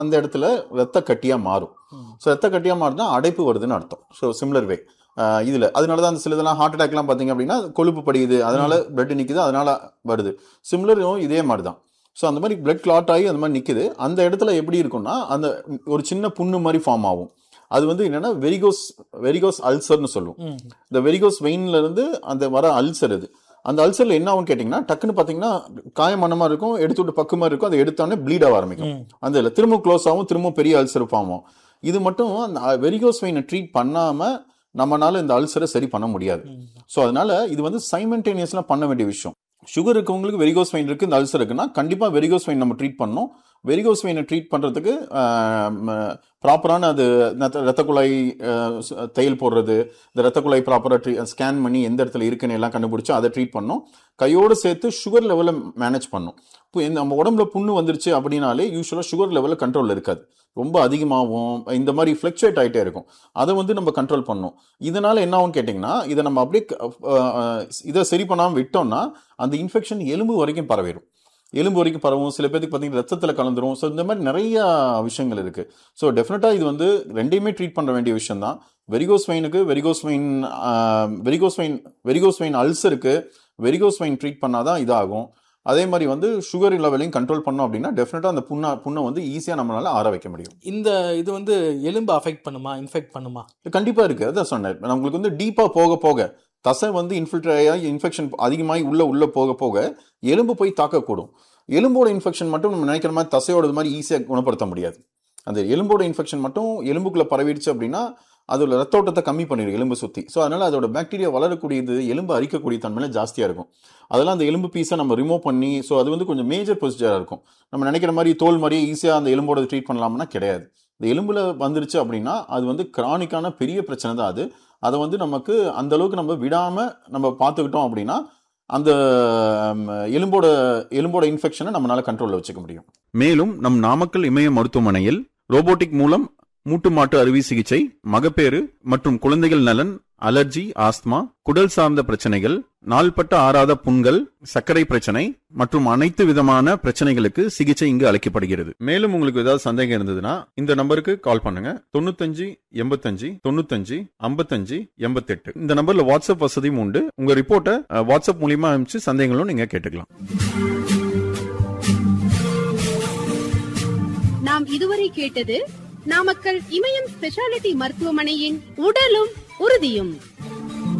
அந்த இடத்துல ரத்த கட்டியா மாறும் ஸோ ரத்த கட்டியா மாறுனா அடைப்பு வருதுன்னு அர்த்தம் ஸோ சிம்லர் வே இதுல அதனால தான் அந்த சில இதெல்லாம் ஹார்ட் அட்டாக்லாம் பார்த்தீங்க அப்படின்னா கொழுப்பு படியுது அதனால பிளட் நிக்குது அதனால வருது சிம்லரும் இதே மாதிரி தான் ஸோ அந்த மாதிரி பிளட் கிளாட் ஆகி அந்த மாதிரி நிக்குது அந்த இடத்துல எப்படி இருக்கும்னா அந்த ஒரு சின்ன புண்ணு மாதிரி ஃபார்ம் ஆகும் அது வந்து என்னன்னா வெரிகோஸ் வெரிகோஸ் அல்சர்னு சொல்லுவோம் ம். இந்த வெரிகோஸ் வெயின்ல இருந்து அந்த வர அல்சர் இது அந்த அல்சர்ல என்ன ஆகும் கேட்டிங்கன்னா டக்குன்னு பார்த்தீங்கன்னா காயமனமா இருக்கும் எடுத்து விட்டு பக்கமா இருக்கும் அதை எடுத்தோடனே ப்ளீட் ஆக ஆரம்பிக்கும் ம். அந்த இதில் திரும்ப க்ளோஸ் ஆகும் திரும்ப பெரிய அல்சர் ஃபார்ம் ஆகும் இது மட்டும் அந்த வெரிகோஸ் வெயினை ட்ரீட் பண்ணாம நம்மனால இந்த அல்சரை சரி பண்ண முடியாது ஸோ அதனால இது வந்து சைமல்டேனியஸ்லாம் பண்ண வேண்டிய விஷயம் சுகர் இருக்கவங்களுக்கு வெரிகோஸ் வெயின் இருக்கு இந்த அல்சர் இருக்குன்னா கண்டிப்பா வெரிகோஸ் வெயின் நம்ம ட்ரீட் பண்ணணும் வெரிகோஸ் வெயினை ட்ரீட் பண்றதுக்கு ப்ராப்பரான அது நத்த- ரத்த குழாய் அஹ், ஸ்- தையல் போடுறது இந்த ரத்த குழாய் ப்ராப்பராக ஸ்கேன் பண்ணி எந்த இடத்துல இருக்குன்னு எல்லாம் கண்டுபிடிச்சு அதை ட்ரீட் பண்ணணும் கையோடு சேர்த்து சுகர் லெவலை மேனேஜ் பண்ணணும் இப்போ இந்த நம்ம உடம்புல புண்ணு வந்துருச்சு அப்படின்னாலே யூஸ்வலாக சுகர் லெவலில் கண்ட்ரோல் இருக்காது ரொம்ப அதிகமாகவும் இந்த மாதிரி ஃப்ளக்சுவேட் ஆகிட்டே இருக்கும் அதை வந்து நம்ம கண்ட்ரோல் பண்ணணும் இதனால என்ன ஆகும்னு கேட்டிங்கன்னா இதை நம்ம அப்படியே க- அஹ், அஹ், இதை சரி பண்ணாமல் விட்டோம்னா அந்த இன்ஃபெக்ஷன் எலும்பு வரைக்கும் பரவிடும் எலும்பு வரைக்கும் பரவும் சில பேருக்கு பார்த்தீங்கன்னா ரத்தத்தில் கலந்துரும் ஸோ இந்த மாதிரி நிறைய விஷயங்கள் இருக்கு ஸோ டெஃபினட்டாக இது வந்து ரெண்டையுமே ட்ரீட் பண்ண வேண்டிய விஷயம் தான் வெரிகோஸ் வெயினுக்கு varicose vein varicose vein varicose vein அல்சருக்கு வெரிகோஸ் வெயின் ட்ரீட் பண்ணாதான் இதாகும் அதே மாதிரி வந்து சுகர் லெவலையும் கண்ட்ரோல் பண்ணோம் அப்படின்னா டெஃபினட்டாக அந்த புண்ணை புண்ணை வந்து ஈஸியாக நம்மளால ஆற வைக்க முடியும் இந்த இது வந்து எலும்பு அஃபெக்ட் பண்ணுமா இன்ஃபெக்ட் பண்ணுமா கண்டிப்பா இருக்கு அதான் சொன்னேன் நான் உங்களுக்கு வந்து டீப்பா போக போக தசை வந்து இன்ஃபில்ட்ரேட் ஆகி இன்ஃபெக்ஷன் அதிகமாகி உள்ள உள்ள போக போக எலும்பு போய் தாக்கக்கூடும் எலும்போட இன்ஃபெக்ஷன் மட்டும் நம்ம நினைக்கிற மாதிரி தசையோட இது மாதிரி ஈஸியாக குணப்படுத்த முடியாது அந்த எலும்போட இன்ஃபெக்ஷன் மட்டும் எலும்புக்குள்ள பரவிடுச்சு அப்படின்னா அதோட ரத்த ஓட்டத்தை கம்மி பண்ணிடும் எலும்பு சுத்தி ஸோ அதனால அதோட பாக்டீரியா வளரக்கூடியது எலும்பு அரிக்கக்கூடிய தன்மையில ஜாஸ்தியா இருக்கும் அதெல்லாம் அந்த எலும்பு பீஸை நம்ம ரிமூவ் பண்ணி ஸோ அது வந்து கொஞ்சம் மேஜர் ப்ரொசீஜராக இருக்கும் நம்ம நினைக்கிற மாதிரி தோல் மாதிரி ஈஸியாக அந்த எலும்போட ட்ரீட் பண்ணலாம்னா கிடையாது இந்த எலும்புல வந்துருச்சு அப்படின்னா அது வந்து கிரானிக்கான பெரிய பிரச்சனை தான் அது அதை வந்து நமக்கு அந்த அளவுக்கு நம்ம விடாம நம்ம பார்த்துக்கிட்டோம் அப்படின்னா அந்த ம், எலும்போட எலும்போட இன்ஃபெக்ஷனை நம்மளால கண்ட்ரோல்ல வச்சுக்க முடியும் மேலும் நம் நாமக்கல் இமய மருத்துவமனையில் ரோபோட்டிக் மூலம் மூட்டு மாட்டு அறுவை சிகிச்சை மகப்பேறு மற்றும் குழந்தைகள் நலன் அலர்ஜி ஆஸ்துமா குடல் சார்ந்த பிரச்சனைகள் நாள்பட்ட ஆறாத புண்கள் சர்க்கரை பிரச்சனை மற்றும் அனைத்து விதமான பிரச்சனைகளுக்கு சிகிச்சை இங்கு அளிக்கப்படுகிறது மேலும் உங்களுக்கு ஏதாவது சந்தேகம் இருந்ததுன்னா இந்த நம்பருக்கு கால் பண்ணுங்க தொண்ணூத்தஞ்சு எண்பத்தஞ்சு தொண்ணூத்தஞ்சு ஐம்பத்தஞ்சு எண்பத்தெட்டு இந்த நம்பர்ல வாட்ஸ்அப் வசதியும் உண்டு உங்க ரிப்போர்ட்டை அஹ், வாட்ஸ்அப் மூலியமா அனுப்பிச்சு சந்தேகங்களும் நீங்க கேட்டுக்கலாம் நாம் இதுவரை கேட்டது நாமக்கல் இமயம் ஸ்பெஷாலிட்டி மருத்துவமனையின் உடலும் உறுதியும்